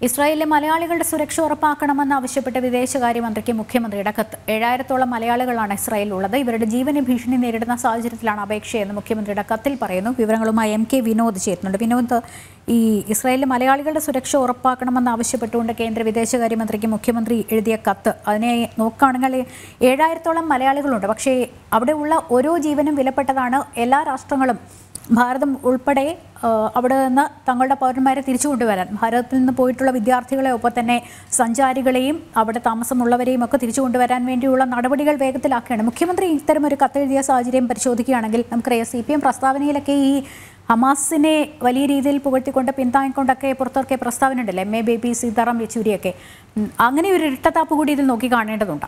ഇസ്രായേലിലെ മലയാളികളുടെ സുരക്ഷ ഉറപ്പാക്കണമെന്ന് ആവശ്യപ്പെട്ട വിദേശകാര്യമന്ത്രിക്ക് മുഖ്യമന്ത്രിയുടെ കത്ത് ഏഴായിരത്തോളം മലയാളികളാണ് ഇസ്രായേലിൽ ഉള്ളത് ഇവരുടെ ജീവന് ഭീഷണി നേരിടുന്ന സാഹചര്യത്തിലാണ് അപേക്ഷയെന്ന് മുഖ്യമന്ത്രിയുടെ കത്തിൽ പറയുന്നു വിവരങ്ങളുമായി എം കെ വിനോദ് ചേരുന്നുണ്ട് വിനോദ് ഈ ഇസ്രായേലിലെ മലയാളികളുടെ സുരക്ഷ ഉറപ്പാക്കണമെന്ന് ആവശ്യപ്പെട്ടുകൊണ്ട് കേന്ദ്ര വിദേശകാര്യമന്ത്രിക്ക് മുഖ്യമന്ത്രി എഴുതിയ കത്ത് അതിനെ നോക്കുകയാണെങ്കിൽ ഏഴായിരത്തോളം മലയാളികളുണ്ട് പക്ഷേ അവിടെയുള്ള ഓരോ ജീവനും വിലപ്പെട്ടതാണ് എല്ലാ രാഷ്ട്രങ്ങളും ഭാരതം ഉൾപ്പെടെ ആ, അവിടെ നിന്ന് തങ്ങളുടെ പൗരന്മാരെ തിരിച്ചു കൊണ്ടുവരാൻ ഭാരതത്തിൽ നിന്ന് പോയിട്ടുള്ള വിദ്യാർത്ഥികളെ ഒപ്പം തന്നെ സഞ്ചാരികളെയും അവിടെ താമസമുള്ളവരെയും ഒക്കെ തിരിച്ചു കൊണ്ടുവരാൻ വേണ്ടിയുള്ള നടപടികൾ വേഗത്തിലാക്കുകയാണ് മുഖ്യമന്ത്രി ഇത്തരം ഒരു കത്തെഴുതിയ സാഹചര്യം പരിശോധിക്കുകയാണെങ്കിൽ നമുക്കറിയാം സി പി എം പ്രസ്താവനയിലൊക്കെ ഈ ഹമാസിനെ വലിയ രീതിയിൽ പുകഴ്ത്തിക്കൊണ്ട് പിന്താങ്ങിക്കൊണ്ടൊക്കെ പുറത്തിറക്കിയ പ്രസ്താവന ഉണ്ടല്ലോ എം എ ബേബി സീതാറാം യെച്ചൂരിയൊക്കെ ഉം, അങ്ങനെ ഒരു ഇരട്ടത്താപ്പ് കൂടി ഇതിൽ നോക്കി കാണേണ്ടതുണ്ട്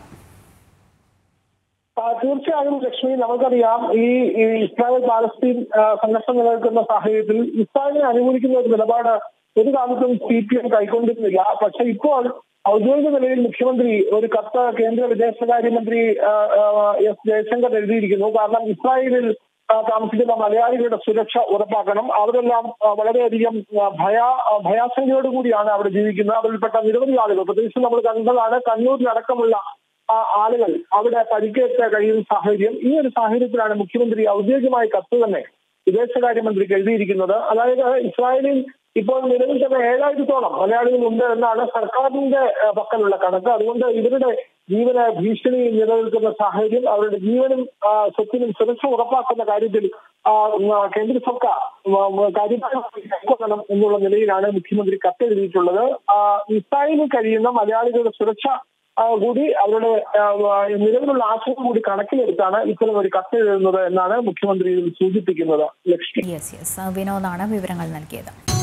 ആ, തീർച്ചയായും ലക്ഷ്മി നമുക്കറിയാം ഈ ഈ ഇസ്രായേൽ പാലസ്തീൻ ആ, സംഘർഷം നിലനിൽക്കുന്ന സാഹചര്യത്തിൽ ഇസ്രായേലിനെ അനുകൂലിക്കുന്ന ഒരു നിലപാട് ഒരു കാലത്തും സി പി എം കൈക്കൊണ്ടിരുന്നില്ല പക്ഷെ ഇപ്പോൾ ഔദ്യോഗിക നിലയിൽ മുഖ്യമന്ത്രി ഒരു കത്ത് കേന്ദ്ര വിദേശകാര്യമന്ത്രി ആ, ആ, എസ് ജയശങ്കർ എഴുതിയിരിക്കുന്നു കാരണം ഇസ്രായേലിൽ ആ, താമസിക്കുന്ന മലയാളികളുടെ സുരക്ഷ ഉറപ്പാക്കണം അവരെല്ലാം ആ, വളരെയധികം ആ, ഭയ ആ, ഭയാശങ്കയോടുകൂടിയാണ് അവിടെ ജീവിക്കുന്നത് അവരിൽപ്പെട്ട നിരവധി ആളുകൾ പ്രത്യേകിച്ച് നമ്മൾ കണ്ടതാണ് കണ്ണൂരിലടക്കമുള്ള ആ ആളുകൾ അവിടെ പരിക്കേറ്റ കഴിയുന്ന സാഹചര്യം ഈ ഒരു സാഹചര്യത്തിലാണ് മുഖ്യമന്ത്രി ഔദ്യോഗികമായ കത്ത് തന്നെ വിദേശകാര്യമന്ത്രിക്ക് എഴുതിയിരിക്കുന്നത് അതായത് ഇസ്രായേലിൽ ഇപ്പോൾ നിലവിൽ തന്നെ ഏഴായിരത്തോളം മലയാളികൾ ഉണ്ട് എന്നാണ് സർക്കാരിന്റെ ആ, പക്കലുള്ള കണക്ക് അതുകൊണ്ട് ഇവരുടെ ജീവന ഭീഷണി നിലനിൽക്കുന്ന സാഹചര്യം അവരുടെ ജീവനും ആ, സ്വത്തിനും സുരക്ഷ ഉറപ്പാക്കുന്ന കാര്യത്തിൽ ആ, ഉം, ആ, കേന്ദ്ര സർക്കാർ ഉം, ഉം, കാര്യമായി കൈക്കൊള്ളണം എന്നുള്ള നിലയിലാണ് മുഖ്യമന്ത്രി കത്തെഴുതിയിട്ടുള്ളത് ആ, ഇസ്രായേലിൽ കഴിയുന്ന മലയാളികളുടെ സുരക്ഷ ആ, കൂടി അവരുടെ ആ, ആ, നിലവിലുള്ള ആശങ്ക കൂടി കണക്കിലെടുത്താണ് ഇത്തരം ഒരു കത്ത് എഴുതുന്നത് എന്നാണ് മുഖ്യമന്ത്രി ഇതിൽ സൂചിപ്പിക്കുന്നത് ലക്ഷ്മി യെസ് യെസ് വിനോദാണ് വിവരങ്ങൾ നൽകിയത്